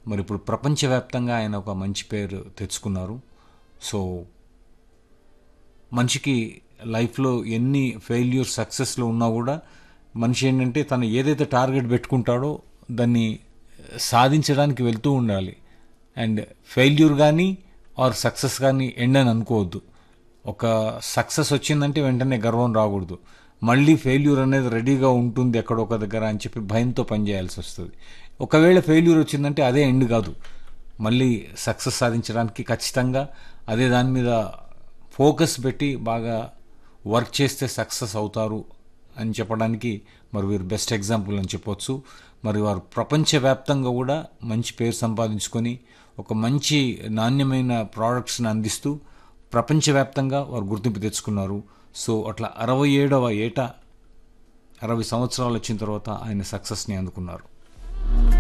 మరి ఇప్పుడు ప్రపంచవ్యాప్తంగా ఆయన ఒక మంచి పేరు తెచ్చుకున్నారు సో మనిషికి లైఫ్లో ఎన్ని ఫెయిల్యూర్ సక్సెస్లో ఉన్నా కూడా మనిషి ఏంటంటే తను ఏదైతే టార్గెట్ పెట్టుకుంటాడో దాన్ని సాధించడానికి వెళ్తూ ఉండాలి అండ్ ఫెయిల్యూర్ కానీ ఆర్ సక్సెస్ కానీ ఎండ్ అని అనుకోవద్దు ఒక సక్సెస్ వచ్చిందంటే వెంటనే గర్వం రాకూడదు మళ్ళీ ఫెయిల్యూర్ అనేది రెడీగా ఉంటుంది ఎక్కడో ఒక దగ్గర అని చెప్పి భయంతో పనిచేయాల్సి వస్తుంది ఒకవేళ ఫెయిల్యూర్ వచ్చిందంటే అదే ఎండ్ కాదు మళ్ళీ సక్సెస్ సాధించడానికి ఖచ్చితంగా అదే దాని మీద ఫోకస్ పెట్టి బాగా వర్క్ చేస్తే సక్సెస్ అవుతారు అని చెప్పడానికి మరి వీరు బెస్ట్ ఎగ్జాంపుల్ అని చెప్పొచ్చు మరి వారు ప్రపంచవ్యాప్తంగా కూడా మంచి పేరు సంపాదించుకొని ఒక మంచి నాణ్యమైన ప్రోడక్ట్స్ని అందిస్తూ ప్రపంచవ్యాప్తంగా వారు గుర్తింపు తెచ్చుకున్నారు సో అట్లా అరవై ఏడవ ఏట అరవై సంవత్సరాలు వచ్చిన తర్వాత ఆయన సక్సెస్ని అందుకున్నారు